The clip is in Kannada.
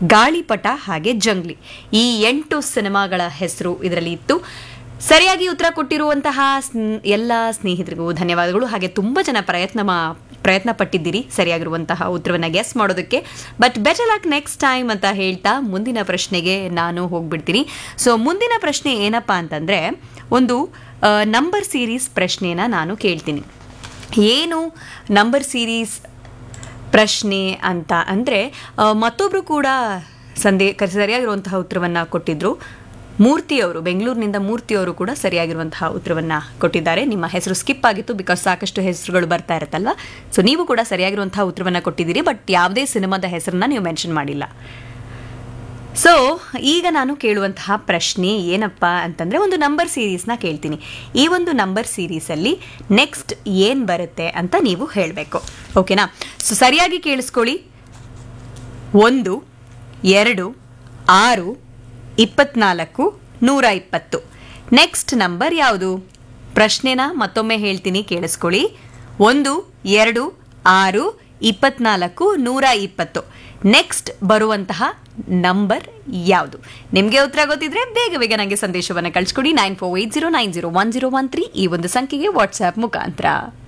ಗಾಳಿಪಟ ಹಾಗೆ ಜಂಗ್ಲಿ ಈ ಎಂಟು ಸಿನಿಮಾಗಳ ಹೆಸರು ಇದರಲ್ಲಿ ಇತ್ತು ಸರಿಯಾಗಿ ಉತ್ತರ ಕೊಟ್ಟಿರುವಂತಹ ಸ್ನ್- ಎಲ್ಲ ಸ್ನೇಹಿತರಿಗೂ ಧನ್ಯವಾದಗಳು ಹಾಗೆ ತುಂಬ ಜನ ಪ್ರಯತ್ನ ಮಾ- ಪ್ರಯತ್ನ ಪಟ್ಟಿದ್ದೀರಿ ಸರಿಯಾಗಿರುವಂತಹ ಉತ್ತರವನ್ನು ಗೆಸ್ ಮಾಡೋದಕ್ಕೆ but better luck next time ಅಂತ ಹೇಳ್ತಾ ಮುಂದಿನ ಪ್ರಶ್ನೆಗೆ ನಾನು ಹೋಗ್ಬಿಡ್ತೀನಿ ಸೊ ಮುಂದಿನ ಪ್ರಶ್ನೆ ಏನಪ್ಪಾ ಅಂತಂದರೆ ಒಂದು ನಂಬರ್ ಸೀರೀಸ್ ಪ್ರಶ್ನೆನ ನಾನು ಕೇಳ್ತೀನಿ ಏನು ನಂಬರ್ ಸೀರೀಸ್ ಪ್ರಶ್ನೆ ಅಂತ ಅಂದರೆ ಮತ್ತೊಬ್ಬರು ಕೂಡ ಸಂದೇ ಕ- ಸರಿಯಾಗಿರುವಂತಹ ಉತ್ತರವನ್ನು ಕೊಟ್ಟಿದ್ರು ಮೂರ್ತಿಯವರು ಬೆಂಗಳೂರಿನಿಂದ ಮೂರ್ತಿಯವರು ಕೂಡ ಸರಿಯಾಗಿರುವಂತಹ ಉತ್ತರವನ್ನು ಕೊಟ್ಟಿದ್ದಾರೆ ನಿಮ್ಮ ಹೆಸರು ಸ್ಕಿಪ್ ಆಗಿತ್ತು ಬಿಕಾಸ್ ಸಾಕಷ್ಟು ಹೆಸರುಗಳು ಬರ್ತಾ ಇರುತ್ತಲ್ವ ಸೊ ನೀವು ಕೂಡ ಸರಿಯಾಗಿರುವಂತಹ ಉತ್ತರವನ್ನು ಕೊಟ್ಟಿದ್ದೀರಿ ಬಟ್ ಯಾವುದೇ ಸಿನಿಮಾದ ಹೆಸರನ್ನ ನೀವು ಮೆನ್ಷನ್ ಮಾಡಿಲ್ಲ ಸೊ ಈಗ ನಾನು ಕೇಳುವಂತಹ ಪ್ರಶ್ನೆ ಏನಪ್ಪ ಅಂತಂದರೆ ಒಂದು ನಂಬರ್ ಸೀರೀಸ್ನ ಕೇಳ್ತೀನಿ ಈ ಒಂದು ನಂಬರ್ ಸೀರೀಸಲ್ಲಿ ನೆಕ್ಸ್ಟ್ ಏನು ಬರುತ್ತೆ ಅಂತ ನೀವು ಹೇಳಬೇಕು ಓಕೆನಾ ಸೊ ಸರಿಯಾಗಿ ಕೇಳಿಸ್ಕೊಳ್ಳಿ ಒಂದು ಎರಡು ಆರು ಇಪ್ಪತ್ನಾಲ್ಕು ನೂರ ಇಪ್ಪತ್ತು ನೆಕ್ಸ್ಟ್ ನಂಬರ್ ಯಾವುದು ಪ್ರಶ್ನೆನ ಮತ್ತೊಮ್ಮೆ ಹೇಳ್ತೀನಿ ಕೇಳಿಸ್ಕೊಳ್ಳಿ ಒಂದು ಎರಡು ಆರು ಇಪ್ಪತ್ನಾಲ್ಕು ನೂರ ಇಪ್ಪತ್ತು ನೆಕ್ಸ್ಟ್ ಬರುವಂತಹ ನಂಬರ್ ಯಾವುದು ನಿಮಗೆ ಉತ್ತರ ಗೊತ್ತಿದ್ರೆ ಬೇಗ ಬೇಗ ನನಗೆ ಸಂದೇಶವನ್ನು ಕಳಿಸ್ಕೊಡಿ nine four eight zero nine zero one zero one three ಈ ಒಂದು ಸಂಖ್ಯೆಗೆ ವಾಟ್ಸ್ಆ್ಯಪ್ ಮುಖಾಂತರ